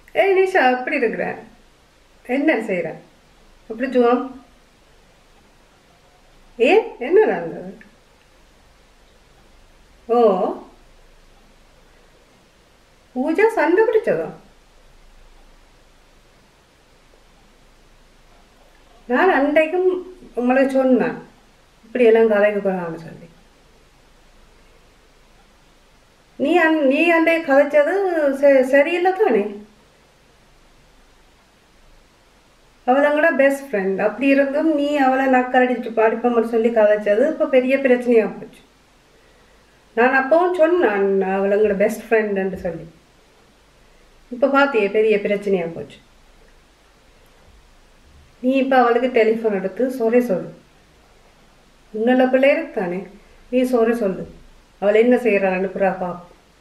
ஏய் நிஷா எப்படி இருக்கிற என்ன செய்கிற எப்படி ஜுவம் ஏன் என்ன நடந்தது ஓ பூஜா சண்டை பிடிச்சதா நான் அன்றைக்கும் உங்களுக்கு சொன்னேன் இப்படி எல்லாம் கதைக்க கூடாதுன்னு சொல்லி நீ அன் நீ அன்றைய கதைச்சது ச- சரியில்லை தானே அவளங்களோட பெஸ்ட் ஃப்ரெண்ட் அப்படி இருந்தும் நீ அவளை நக்கரடிச்சு படிப்போம்னு சொல்லி கதைச்சது இப்போ பெரிய பிரச்சனையாக போச்சு நான் அப்பவும் சொன்னேன் அவளங்களோட பெஸ்ட் ஃப்ரெண்டுன்னு சொல்லி இப்போ பார்த்தியே பெரிய பிரச்சனையாக போச்சு நீ இப்போ அவளுக்கு டெலிஃபோன் எடுத்து சொரே சொல்லு உன்னல பிள்ளை இருக்கு தானே நீ சொரே சொல்லு அவள் என்ன செய்கிறான்னு புறா பாப்போம்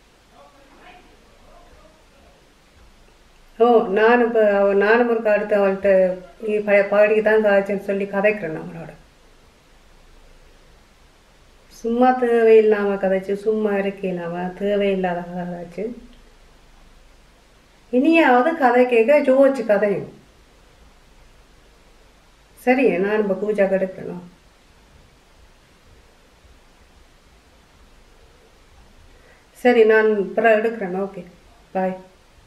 ஓ நான் இப்போ அவ நானும் ஒரு அடுத்து அவள்கிட்ட நீ பழைய பாடிக்கு தான் காய்ச்சன்னு சொல்லி கதைக்கிறேன் அவளோட சும்மா தேவையில்லாமல் கதைச்சு சும்மா இருக்கையில்லாம தேவையில்லாத கதைச்சு இனியாவது கதை கேட்க ஜோதிச்சு கதையும் சரி நான் இப்போ பூஜா கெடுக்கணும் சரி நான் அப்புறம் எடுக்கிறேன் ஓகே பாய்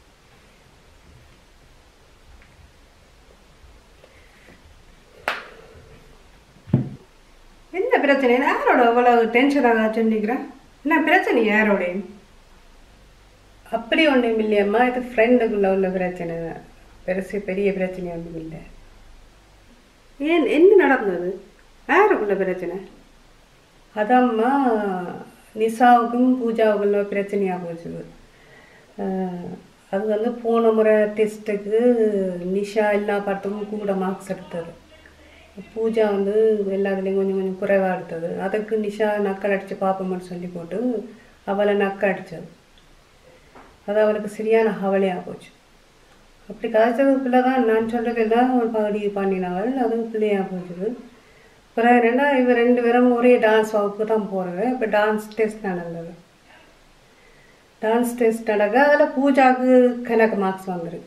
என்ன பிரச்சனை யாரோட அவ்வளவு டென்ஷனாக சொல்லிக்கிறேன் என்ன பிரச்சனை யாரோடையும் அப்படி ஒன்றும் இல்லையம்மா இது ஃப்ரெண்டுக்குள்ள உள்ள பிரச்சனை பெருசு பெரிய பிரச்சனை ஒன்றும் இல்லை ஏன் என்ன நடந்தது யாருக்குள்ள பிரச்சனை அதாம்மா நிசாவுக்கும் பூஜாவுக்குள்ள பிரச்சனையாக போச்சுது அஹ், அது வந்து போன முறை டெஸ்ட்டுக்கு நிஷா எல்லா பாட்டுக்கும் கூட மார்க்ஸ் எடுத்தது பூஜா வந்து எல்லாத்துலேயும் கொஞ்சம் கொஞ்சம் குறைவாக எடுத்தது அதுக்கு நிஷா நக்கல் அடித்து பார்ப்போம்னு சொல்லி போட்டு அவளை நக்க அடித்தது அது அவளுக்கு சரியான கவலையாக போச்சு அப்படி கதைச்சது பிள்ளை தான் நான் சொல்கிறது எல்லாம் ஒரு பகுதி பண்ணினவள் அது பிள்ளையாக போச்சுது பிறகு ரெண்டா இவ ரெண்டு பேரும் ஒரே டான்ஸ் வகுப்பு தான் போகிறது இப்போ டான்ஸ் டெஸ்ட் நடந்தது டான்ஸ் டெஸ்ட் நடக்க அதில் பூஜாவுக்கு கணக்கு மார்க்ஸ் வந்திருக்கு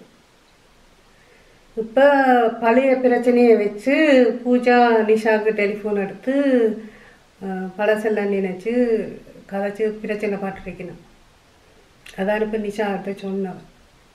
இப்போ பழைய பிரச்சனையை வச்சு பூஜா நிஷாவுக்கு டெலிஃபோன் எடுத்து அஹ், பழசெல்லாம் நினைச்சு கதைச்சு பிரச்சனை பாட்டுருக்கணும் அதான் இப்போ நிஷா கிட்ட சொன்னவன்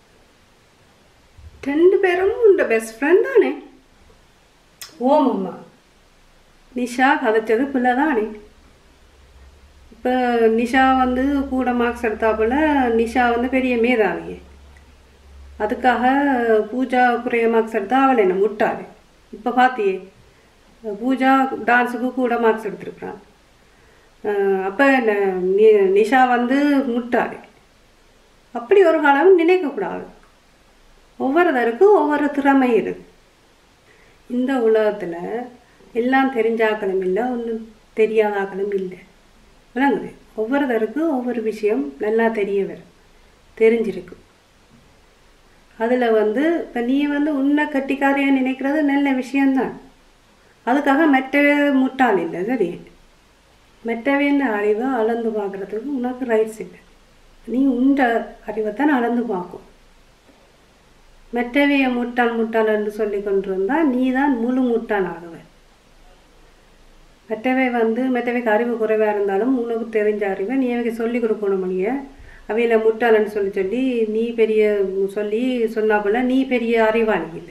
ரெண்டு பேரும் உண்ட பெஸ்ட் ஃப்ரெண்ட் தானே ஓமம்மா நிஷா கதைச்சது பிள்ளை தானே இப்போ நிஷா வந்து கூட மார்க்ஸ் எடுத்தாப்புல நிஷா வந்து பெரிய மேதாவி அதுக்காக பூஜா குறைய மார்க்ஸ் எடுத்தா அவளை என்ன முட்டாள் இப்போ பார்த்தியே பூஜா டான்ஸுக்கு கூட மார்க்ஸ் எடுத்திருக்கிறான் அப்போ என்ன நி- நிஷா வந்து முட்டாள் அப்படி ஒரு காலம் நினைக்கக்கூடாது ஒவ்வொருத்தருக்கும் ஒவ்வொரு திறமை இருக்கு இந்த உலகத்தில் எல்லாம் தெரிஞ்சாக்களும் இல்லை ஒன்றும் தெரியாதாக்களும் இல்லை விளங்குது ஒவ்வொருத்தருக்கும் ஒவ்வொரு விஷயம் நல்லா தெரிய வரும் தெரிஞ்சிருக்கு அதில் வந்து இப்போ நீ வந்து உன்னை கட்டிக்காரியா நினைக்கிறது நல்ல விஷயம்தான் அதுக்காக மெட்டவே முட்டாள் இல்லை சரி மெட்டவேன்ற அறிவை அளந்து பார்க்குறதுக்கு உனக்கு ரைட்ஸ் இல்லை நீ உண்ட அறிவை தான் அளந்து பார்க்கும் மெட்டவைய முட்டாள் முட்டாள் என்று சொல்லி கொண்டு வந்தால் நீ தான் முழு முட்டாள் ஆகுவ மெட்டவை வந்து மெட்டவைக்கு அறிவு குறைவாக இருந்தாலும் உனக்கு தெரிஞ்ச அறிவை நீ எனக்கு சொல்லி கொடுக்கணும் மணிய அவையில முட்டாளன்னு சொல்லி சொல்லி நீ பெரிய சொல்லி சொன்னாப்புல நீ பெரிய அறிவாளி இல்லை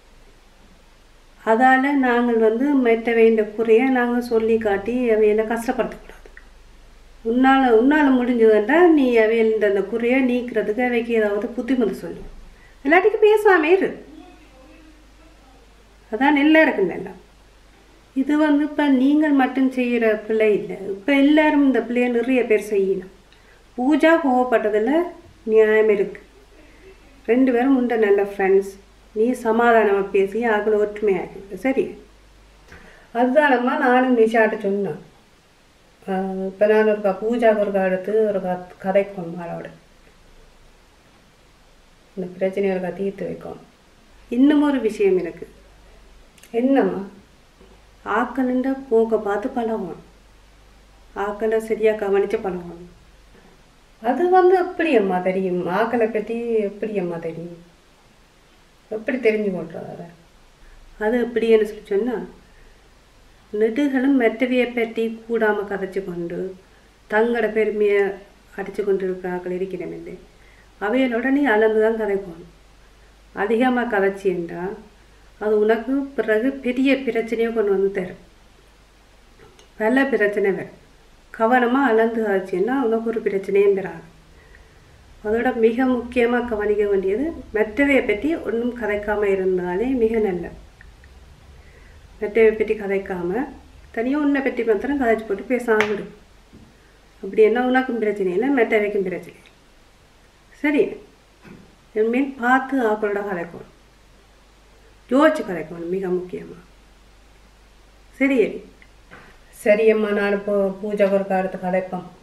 அதால் நாங்கள் வந்து மெட்டவைன்ற குறைய நாங்கள் சொல்லி காட்டி அவையில கஷ்டப்படுத்தக்கூடாது உன்னால் உன்னால் முடிஞ்சதுன்றா நீ அவையில் அந்த குறையை நீக்கிறதுக்கு அவைக்கு ஏதாவது புத்திமதி சொல்லு எல்லாத்துக்கும் பேசாமே இரு அதான் நல்லா இருக்குன்னு எல்லாம் இது வந்து இப்போ நீங்கள் மட்டும் செய்கிற பிள்ளை இல்லை இப்போ எல்லாரும் இந்த பிள்ளைய நிறைய பேர் செய்யணும் பூஜா கோவப்பட்டதில் நியாயம் இருக்கு ரெண்டு பேரும் உண்ட நல்ல ஃப்ரெண்ட்ஸ் நீ சமாதானமாக பேசி ஆக்களை ஒற்றுமையாக்கி சரி அதுதானம்மா நானும் நிஷாட்ட சொன்னேன் இப்போ நான் ஒரு பூஜாவுக்கு ஒரு எடுத்து ஒரு க- கதைக்கு கொண்டு அவளோட இந்த பிரச்சனைகளுக்கு தீர்த்து வைக்கும் இன்னும் ஒரு விஷயம் இருக்கு என்னம்மா ஆக்களுண்ட போக்க பார்த்து பழகணும் ஆக்களை சரியாக கவனித்து பழகணும் அது வந்து எப்படி அம்மா தெரியும் ஆக்களை பற்றி எப்படி அம்மா தெரியும் எப்படி தெரிஞ்சு கொள்றது அதை அது எப்படின்னு சொல்லி சொன்னால் நெடுகளும் மெட்டவியை பற்றி கூடாமல் கதைச்சு கொண்டு தங்களோட பெருமையை அடித்து கொண்டு இருக்கிறார்கள் இருக்கிறமில்லை அவைகளோட நீ அளந்து தான் கதைக்கணும் அதிகமாக கதைச்சின்றா அது உனக்கு பிறகு பெரிய பிரச்சனையை கொண்டு வந்து தரும் பல பிரச்சனை வரும் கவனமாக அளந்து ஆச்சுன்னா உனக்கு ஒரு பிரச்சனையும் பெறாது அதோட மிக முக்கியமாக கவனிக்க வேண்டியது மற்றவையை பற்றி ஒன்றும் கதைக்காமல் இருந்தாலே மிக நல்லது மற்றவை பற்றி கதைக்காம தனியாக உன்னை பற்றி மாத்திரம் கதைச்சு போட்டு பேசாம விடு அப்படி என்ன உனக்கும் பிரச்சனை இல்லை மற்றவைக்கும் பிரச்சனை இல்லை சரி இனிமேல் பார்த்து ஆக்களோட கதைக்கணும் யோசிச்சு கதைக்கணும் மிக முக்கியமாக சரி சரி அம்மா நான் இப்போ பூஜை ஒரு காலத்து கதைப்பேன்